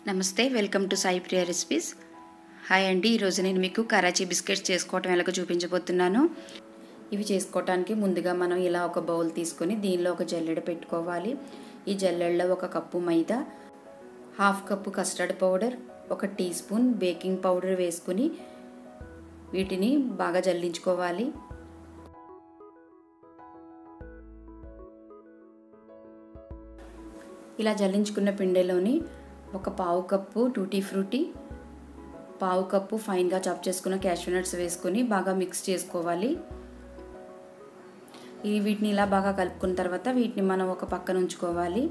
నమస్తే welcome to Sai Priya recipes hi అండి ఈరోజు నేను మీకు కరాచీ బిస్కెట్స్ చేసుకోవటం ఎలాగో చూపించబోతున్నాను ఇవి చేసుకోవటానికి ముందుగా మనం ఇలా ఒక బౌల్ తీసుకొని దీనిలో ఒక జల్లెడ పెట్టుకోవాలి ఈ జల్లెడలో ఒక cup maida half cup custard powder ఒక టీ స్పూన్ బేకింగ్ పౌడర్ వేసుకుని వీటిని బాగా జల్లించుకోవాలి ఇలా జల్లించుకున్న పిండిలోని ఒక పావు కప్పు టూటీ ఫ్రూటీ పావు కప్పు ఫైన్గా చాప్ చేసుకున్న క్యాషూ నట్స్ వేసుకొని బాగా మిక్స్ చేసుకోవాలి ఈ వీటిని ఇలా బాగా కలుపుకున్న తర్వాత వీటిని మనం ఒక పక్కన ఉంచుకోవాలి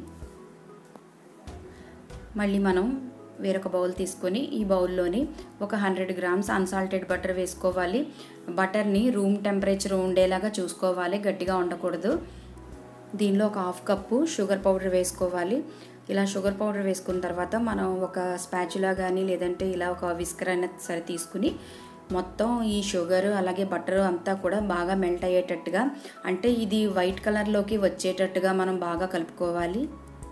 మళ్ళీ మనం వేరొక బౌల్ తీసుకొని ఈ బౌల్లోని ఒక హండ్రెడ్ గ్రామ్స్ అన్సాల్టెడ్ బటర్ వేసుకోవాలి బటర్ని రూమ్ టెంపరేచర్ ఉండేలాగా చూసుకోవాలి గట్టిగా ఉండకూడదు దీనిలో ఒక హాఫ్ కప్పు షుగర్ పౌడర్ వేసుకోవాలి ఇలా షుగర్ పౌడర్ వేసుకున్న తర్వాత మనం ఒక స్పాచులా కానీ లేదంటే ఇలా ఒక విస్కర్ అయినా సరే తీసుకుని మొత్తం ఈ షుగర్ అలాగే బటర్ అంతా కూడా బాగా మెల్ట్ అయ్యేటట్టుగా అంటే ఇది వైట్ కలర్లోకి వచ్చేటట్టుగా మనం బాగా కలుపుకోవాలి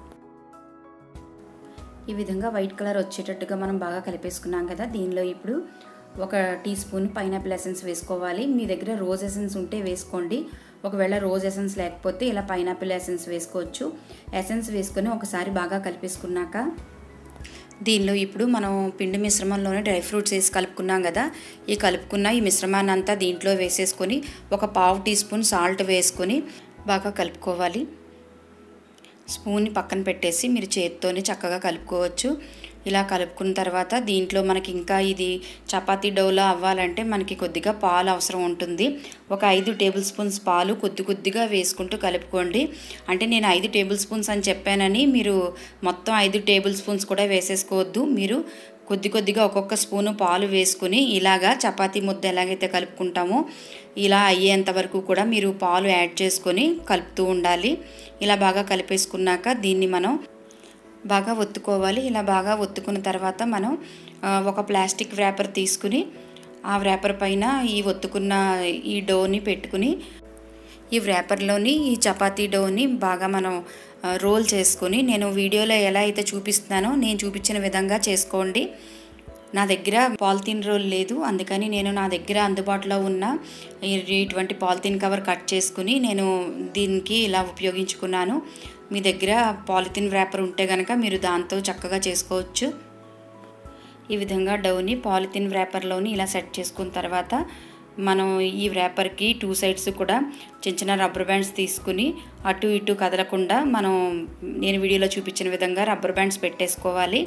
ఈ విధంగా వైట్ కలర్ వచ్చేటట్టుగా మనం బాగా కలిపేసుకున్నాం కదా దీనిలో ఇప్పుడు ఒక టీ స్పూన్ పైనాపిల్ ఎసెన్స్ వేసుకోవాలి మీ దగ్గర రోజ్ ఎసెన్స్ ఉంటే వేసుకోండి ఒకవేళ రోజ్ ఎసెన్స్ లేకపోతే ఇలా పైనాపిల్ ఎసెన్స్ వేసుకోవచ్చు ఎసెన్స్ వేసుకొని ఒకసారి బాగా కలిపేసుకున్నాక దీనిలో ఇప్పుడు మనం పిండి మిశ్రమంలోనే డ్రై ఫ్రూట్స్ వేసి కలుపుకున్నాం కదా ఈ కలుపుకున్న ఈ మిశ్రమాన్ని అంతా దీంట్లో వేసేసుకొని ఒక పావు టీ స్పూన్ సాల్ట్ వేసుకొని బాగా కలుపుకోవాలి స్పూన్ని పక్కన పెట్టేసి మీరు చేతితోనే చక్కగా కలుపుకోవచ్చు ఇలా కలుపుకున్న తర్వాత దీంట్లో మనకి ఇంకా ఇది చపాతీ డౌలా అవ్వాలంటే మనకి కొద్దిగా పాలు అవసరం ఉంటుంది ఒక ఐదు టేబుల్ స్పూన్స్ పాలు కొద్ది కొద్దిగా వేసుకుంటూ కలుపుకోండి అంటే నేను ఐదు టేబుల్ స్పూన్స్ అని చెప్పానని మీరు మొత్తం ఐదు టేబుల్ స్పూన్స్ కూడా వేసేసుకోవద్దు మీరు కొద్ది కొద్దిగా ఒక్కొక్క స్పూను పాలు వేసుకుని ఇలాగా చపాతీ ముద్ద ఎలాగైతే కలుపుకుంటామో ఇలా అయ్యేంత వరకు కూడా మీరు పాలు యాడ్ చేసుకొని కలుపుతూ ఉండాలి ఇలా బాగా కలిపేసుకున్నాక దీన్ని మనం బాగా ఒత్తుకోవాలి ఇలా బాగా ఒత్తుకున్న తర్వాత మనం ఒక ప్లాస్టిక్ వ్రాపర్ తీసుకుని ఆ వ్రాపర్ పైన ఈ ఒత్తుకున్న ఈ డోని పెట్టుకుని ఈ వ్రాపర్లోని ఈ చపాతీ డోని బాగా మనం రోల్ చేసుకొని నేను వీడియోలో ఎలా అయితే చూపిస్తున్నానో నేను చూపించిన విధంగా చేసుకోండి నా దగ్గర పాలిథిన్ రోల్ లేదు అందుకని నేను నా దగ్గర అందుబాటులో ఉన్న ఇటువంటి పాలిథిన్ కవర్ కట్ చేసుకుని నేను దీనికి ఇలా ఉపయోగించుకున్నాను మీ దగ్గర పాలిథిన్ వ్రాపర్ ఉంటే కనుక మీరు దాంతో చక్కగా చేసుకోవచ్చు ఈ విధంగా డౌని పాలిథిన్ వ్రాపర్లోని ఇలా సెట్ చేసుకున్న తర్వాత మనం ఈ వ్రాపర్కి టూ సైడ్స్ కూడా చిన్న చిన్న రబ్బర్ బ్యాండ్స్ తీసుకుని అటు ఇటు కదలకుండా మనం నేను వీడియోలో చూపించిన విధంగా రబ్బర్ బ్యాండ్స్ పెట్టేసుకోవాలి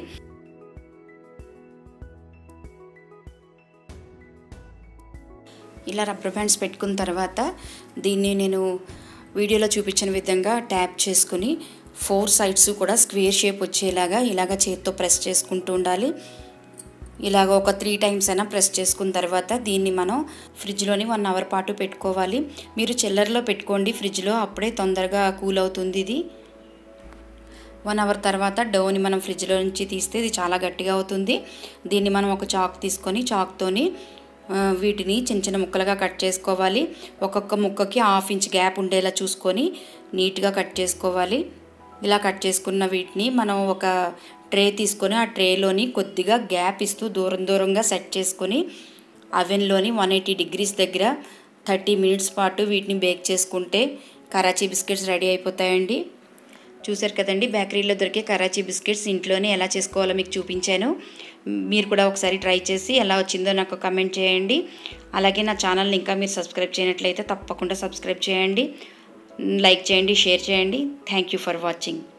ఇలా రబ్బర్ బ్యాండ్స్ పెట్టుకున్న తర్వాత దీన్ని నేను వీడియోలో చూపించిన విధంగా ట్యాప్ చేసుకుని ఫోర్ సైడ్స్ కూడా స్క్వేర్ షేప్ వచ్చేలాగా ఇలాగ చేత్తో ప్రెస్ చేసుకుంటూ ఉండాలి ఇలాగ ఒక త్రీ టైమ్స్ అయినా ప్రెస్ చేసుకున్న తర్వాత దీన్ని మనం ఫ్రిడ్జ్లోని వన్ అవర్ పాటు పెట్టుకోవాలి మీరు చిల్లర్లో పెట్టుకోండి ఫ్రిడ్జ్లో అప్పుడే తొందరగా కూల్ అవుతుంది ఇది వన్ అవర్ తర్వాత డౌని మనం ఫ్రిడ్జ్లో నుంచి తీస్తే ఇది చాలా గట్టిగా అవుతుంది దీన్ని మనం ఒక చాక్ తీసుకొని చాక్తోని వీటిని చిన్న చిన్న ముక్కలుగా కట్ చేసుకోవాలి ఒక్కొక్క ముక్కకి హాఫ్ ఇంచ్ గ్యాప్ ఉండేలా చూసుకొని నీట్గా కట్ చేసుకోవాలి ఇలా కట్ చేసుకున్న వీటిని మనం ఒక ట్రే తీసుకొని ఆ ట్రేలోని కొద్దిగా గ్యాప్ ఇస్తూ దూరం దూరంగా సెట్ చేసుకొని అవెన్లోని వన్ ఎయిటీ డిగ్రీస్ దగ్గర థర్టీ మినిట్స్ పాటు వీటిని బేక్ చేసుకుంటే కరాచీ బిస్కెట్స్ రెడీ అయిపోతాయండి చూసారు కదండి బేకరీలో దొరికే కరాచీ బిస్కెట్స్ ఇంట్లోనే ఎలా చేసుకోవాలో మీకు చూపించాను మీరు కూడా ఒకసారి ట్రై చేసి ఎలా వచ్చిందో నాకు కమెంట్ చేయండి అలాగే నా ఛానల్ని ఇంకా మీరు సబ్స్క్రైబ్ చేయనట్లయితే తప్పకుండా సబ్స్క్రైబ్ చేయండి లైక్ చేయండి షేర్ చేయండి థ్యాంక్ యూ ఫర్ వాచింగ్